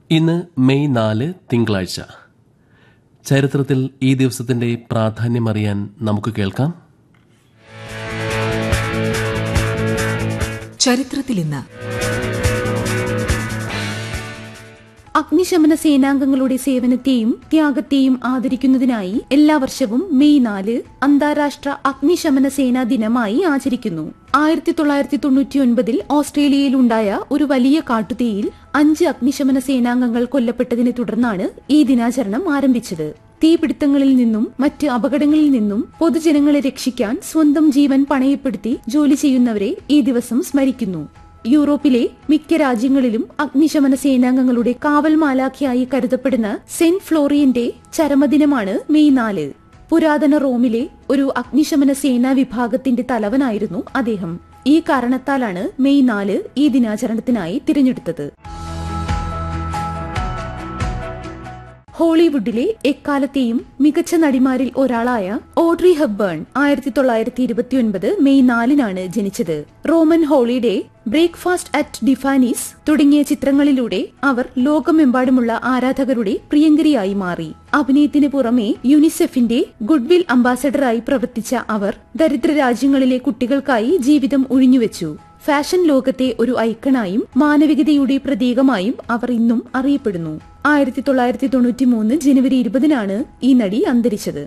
ഇന്ന് മെയ് നാല് തിങ്കളാഴ്ച ചരിത്രത്തിൽ ഈ ദിവസത്തിന്റെ പ്രാധാന്യം അറിയാൻ നമുക്ക് കേൾക്കാം ചരിത്രത്തിൽ ഇന്ന് അഗ്നിശമന സേനാംഗങ്ങളുടെ സേവനത്തെയും ത്യാഗത്തെയും ആദരിക്കുന്നതിനായി എല്ലാ വർഷവും മെയ് നാല് അന്താരാഷ്ട്ര അഗ്നിശമന സേനാ ദിനമായി ആചരിക്കുന്നു ആയിരത്തി തൊള്ളായിരത്തി തൊണ്ണൂറ്റി ഒൻപതിൽ ഓസ്ട്രേലിയയിലുണ്ടായ ഒരു വലിയ കാട്ടുതീയിൽ അഞ്ച് അഗ്നിശമന സേനാംഗങ്ങൾ കൊല്ലപ്പെട്ടതിനെ തുടർന്നാണ് ഈ ദിനാചരണം ആരംഭിച്ചത് തീപിടുത്തങ്ങളിൽ നിന്നും മറ്റ് അപകടങ്ങളിൽ നിന്നും പൊതുജനങ്ങളെ രക്ഷിക്കാൻ സ്വന്തം ജീവൻ പണയപ്പെടുത്തി ജോലി ചെയ്യുന്നവരെ ഈ ദിവസം സ്മരിക്കുന്നു യൂറോപ്പിലെ മിക്ക രാജ്യങ്ങളിലും അഗ്നിശമന സേനാംഗങ്ങളുടെ കാവൽ മാലാഖിയായി കരുതപ്പെടുന്ന സെന്റ് ഫ്ലോറിയന്റെ ചരമദിനമാണ് മെയ് നാല് പുരാതന റോമിലെ ഒരു അഗ്നിശമന സേനാ വിഭാഗത്തിന്റെ തലവനായിരുന്നു അദ്ദേഹം ഈ കാരണത്താലാണ് മെയ് നാല് ഈ ദിനാചരണത്തിനായി തിരഞ്ഞെടുത്തത് ഹോളിവുഡിലെ എക്കാലത്തെയും മികച്ച നടിമാരിൽ ഒരാളായ ഓഡ്രി ഹെബ്ബേൺ ആയിരത്തി തൊള്ളായിരത്തി ഇരുപത്തിയൊൻപത് മെയ് നാലിനാണ് ജനിച്ചത് Roman Holiday Breakfast at Tiffany's തുടങ്ങിയ ചിത്രങ്ങളിലൂടെ അവർ ലോകമെമ്പാടുമുള്ള ആരാധകരുടെ പ്രിയങ്കരിയായി മാറി അഭിനയത്തിന് പുറമെ യുനിസെഫിന്റെ ഗുഡ്വിൽ അംബാസഡറായി പ്രവർത്തിച്ച അവർ ദരിദ്ര രാജ്യങ്ങളിലെ കുട്ടികൾക്കായി ജീവിതം ഒഴിഞ്ഞുവെച്ചു ഫാഷൻ ലോകത്തെ ഒരു ഐക്കണായും മാനവികതയുടെ പ്രതീകമായും അവർ ഇന്നും അറിയപ്പെടുന്നു ആയിരത്തി തൊള്ളായിരത്തി തൊണ്ണൂറ്റി മൂന്ന് ജനുവരി ഇരുപതിനാണ് ഈ നടി അന്തരിച്ചത്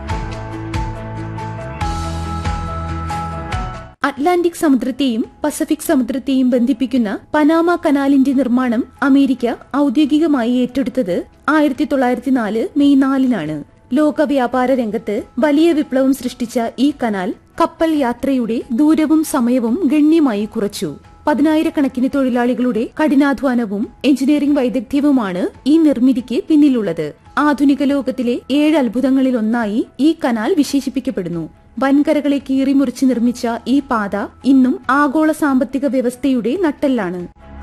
അറ്റ്ലാന്റിക് സമുദ്രത്തെയും പസഫിക് സമുദ്രത്തെയും ബന്ധിപ്പിക്കുന്ന പനാമ കനാലിന്റെ നിർമ്മാണം അമേരിക്ക ഔദ്യോഗികമായി ഏറ്റെടുത്തത് ആയിരത്തി തൊള്ളായിരത്തി നാല് മെയ് നാലിനാണ് ലോക വ്യാപാര രംഗത്ത് വലിയ വിപ്ലവം സൃഷ്ടിച്ച ഈ കനാൽ കപ്പൽ യാത്രയുടെ ദൂരവും സമയവും ഗണ്യമായി കുറച്ചു പതിനായിരക്കണക്കിന് തൊഴിലാളികളുടെ കഠിനാധ്വാനവും എഞ്ചിനീയറിംഗ് വൈദഗ്ധ്യവുമാണ് ഈ നിർമ്മിതിക്ക് പിന്നിലുള്ളത് ആധുനിക ലോകത്തിലെ ഏഴ് അത്ഭുതങ്ങളിൽ ഒന്നായി ഈ കനാൽ വിശേഷിപ്പിക്കപ്പെടുന്നു വൻകരകളെ കീറിമുറിച്ച് നിർമ്മിച്ച ഈ പാത ഇന്നും ആഗോള സാമ്പത്തിക വ്യവസ്ഥയുടെ നട്ടെല്ലാണ്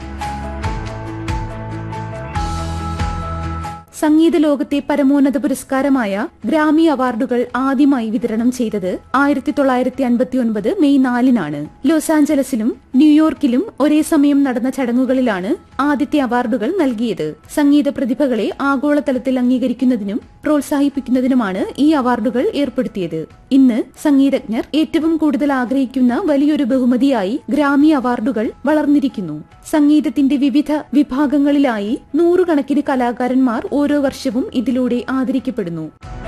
സംഗീത ലോകത്തെ പരമോന്നത പുരസ്കാരമായ ഗ്രാമി അവാർഡുകൾ ആദ്യമായി വിതരണം ചെയ്തത് ആയിരത്തി തൊള്ളായിരത്തി അൻപത്തി ഒൻപത് മെയ് നാലിനാണ് ലോസ് ആഞ്ചലസിലും ന്യൂയോർക്കിലും ഒരേ സമയം നടന്ന ചടങ്ങുകളിലാണ് ആദ്യത്തെ അവാർഡുകൾ നൽകിയത് സംഗീത പ്രതിഭകളെ ആഗോളതലത്തിൽ അംഗീകരിക്കുന്നതിനും പ്രോത്സാഹിപ്പിക്കുന്നതിനുമാണ് ഈ അവാർഡുകൾ ഏർപ്പെടുത്തിയത് ഇന്ന് സംഗീതജ്ഞർ ഏറ്റവും കൂടുതൽ ആഗ്രഹിക്കുന്ന വലിയൊരു ബഹുമതിയായി ഗ്രാമി അവാർഡുകൾ വളർന്നിരിക്കുന്നു സംഗീതത്തിന്റെ വിവിധ വിഭാഗങ്ങളിലായി നൂറുകണക്കിന് കലാകാരന്മാർ ഓരോ വർഷവും ഇതിലൂടെ ആദരിക്കപ്പെടുന്നു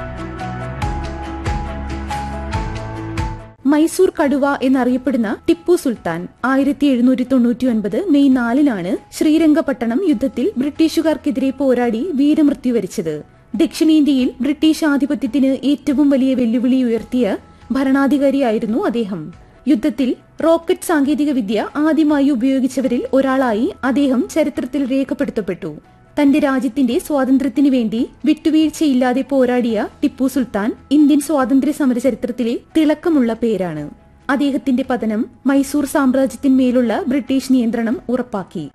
മൈസൂർ കടുവ എന്നറിയപ്പെടുന്ന ടിപ്പു സുൽത്താൻ ആയിരത്തി എഴുന്നൂറ്റി തൊണ്ണൂറ്റി ഒൻപത് മെയ് നാലിനാണ് ശ്രീരംഗപട്ടണം യുദ്ധത്തിൽ ബ്രിട്ടീഷുകാർക്കെതിരെ പോരാടി വീരമൃത്യു വരിച്ചത് ദക്ഷിണേന്ത്യയിൽ ബ്രിട്ടീഷ് ആധിപത്യത്തിന് ഏറ്റവും വലിയ വെല്ലുവിളി ഉയർത്തിയ ഭരണാധികാരിയായിരുന്നു അദ്ദേഹം യുദ്ധത്തിൽ റോക്കറ്റ് സാങ്കേതിക വിദ്യ ആദ്യമായി ഉപയോഗിച്ചവരിൽ ഒരാളായി അദ്ദേഹം ചരിത്രത്തിൽ രേഖപ്പെടുത്തപ്പെട്ടു തന്റെ രാജ്യത്തിന്റെ സ്വാതന്ത്ര്യത്തിനു വേണ്ടി വിട്ടുവീഴ്ചയില്ലാതെ പോരാടിയ ടിപ്പു സുൽത്താൻ ഇന്ത്യൻ സ്വാതന്ത്ര്യ സമര ചരിത്രത്തിലെ തിളക്കമുള്ള പേരാണ് അദ്ദേഹത്തിന്റെ പതനം മൈസൂർ സാമ്രാജ്യത്തിന്മേലുള്ള ബ്രിട്ടീഷ് നിയന്ത്രണം ഉറപ്പാക്കി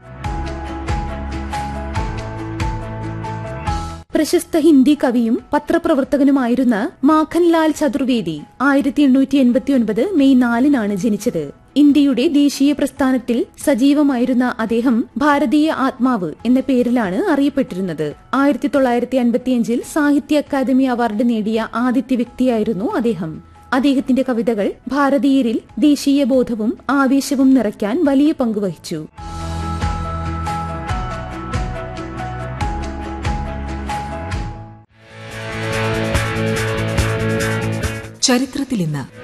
പ്രശസ്ത ഹിന്ദി കവിയും പത്രപ്രവർത്തകനുമായിരുന്ന മാഖൻലാൽ ചതുർവേദി ആയിരത്തി എണ്ണൂറ്റി എൺപത്തി ഒൻപത് മെയ് നാലിനാണ് ജനിച്ചത് ഇന്ത്യയുടെ ദേശീയ പ്രസ്ഥാനത്തിൽ സജീവമായിരുന്ന അദ്ദേഹം ഭാരതീയ ആത്മാവ് എന്ന പേരിലാണ് അറിയപ്പെട്ടിരുന്നത് ആയിരത്തി തൊള്ളായിരത്തി അൻപത്തിയഞ്ചിൽ സാഹിത്യ അക്കാദമി അവാർഡ് നേടിയ ആദ്യത്തെ വ്യക്തിയായിരുന്നു അദ്ദേഹം അദ്ദേഹത്തിന്റെ കവിതകൾ ഭാരതീയരിൽ ദേശീയ ബോധവും ആവേശവും നിറയ്ക്കാൻ വലിയ പങ്കുവഹിച്ചു ചരിത്രത്തിൽ ഇന്ന്